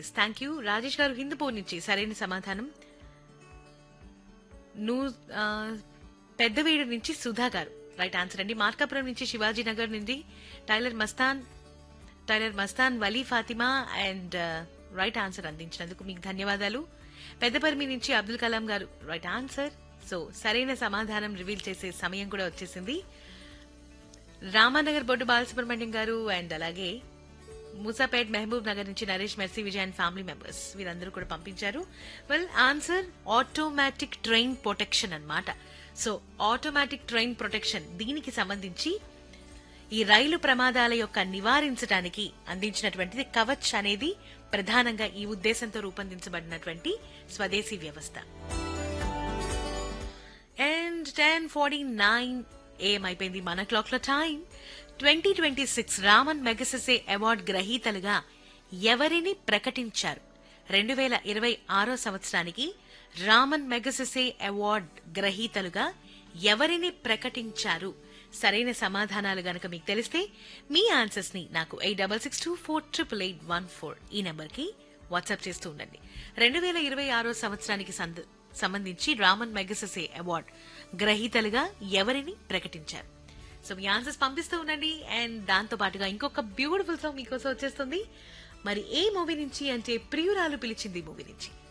yes thank you Rajesh గారు హిందూపూర్ నుంచి సరైన సమాధానం నువ్వు ఆ, పెద్దవీడు నుంచి సుధా గారు రైట్ ఆన్సర్ అండి మార్కాపురం నుంచి శివాజీ నగర్ నుండి tailor Mastan tailor Mastan Vali Fatima and right answer అందించినందుకు మీకు ధన్యవాదాలు పెద్దపర్మి నుంచి అబ్దుల్ కలాం గారు రైట్ ఆన్సర్ సో సరైన సమాధానం రివీల్ చేసే సమయం కూడా వచ్చేసింది రామానగర్ బొడ్డు బాలసుబ్రహ్మణ్యం గారు అండ్ అలాగే మూసాపేట్ మహబూబ్ నగర్ నుంచి Naresh Mercy Vijay and family members వీరందరూ కూడా పంపించారు well answer automatic train protection అన్నమాట సో ఆటోమేటిక్ ట్రైన్ ప్రొటెక్షన్ దీనికి సంబంధించి ఈ రైలు ప్రమాదాల యొక్క నివారించడానికి అందించినటువంటిది కవచ్ అనేది ప్రధానంగా ఈ ఉద్దేశంతో రూపొందించబడినటువంటి స్వదేశీ వ్యవస్థ అండ్ టెన్ ఫార్టీ నైన్ ఏం అయిపోయింది మన క్లాక్ లో time twenty twenty six Ramon Magsaysay award గ్రహీతలుగా ఎవరిని ప్రకటించారు రెండు వేల ఇరవై ఆరో సంవత్సరానికి రామన్ మెగసెసే అవార్డ్ గ్రహీతలుగా ఎవరిని ప్రకటించారు సరైన సమాధానాలు గనక మీకు తెలిస్తే మీ ఆన్సర్స్ ని నాకు eight double six two four triple eight one four ఈ నెంబర్ కి వాట్సాప్ చేస్తూ ఉండండి రెండు వేల ఇరవై ఆరో సంవత్సరానికి సంద- సంబంధించి రామన్ మెగసెసే అవార్డ్ గ్రహీతలుగా ఎవరిని ప్రకటించారు సో మీ ఆన్సర్స్ పంపిస్తూ ఉండండి అండ్ దాంతో పాటుగా ఇంకొక బ్యూటిఫుల్ సాంగ్ మీకోసం వచ్చేస్తుంది మరి ఏ మూవీ నుంచి అంటే ప్రియురాలు పిలిచింది మూవీ నుంచి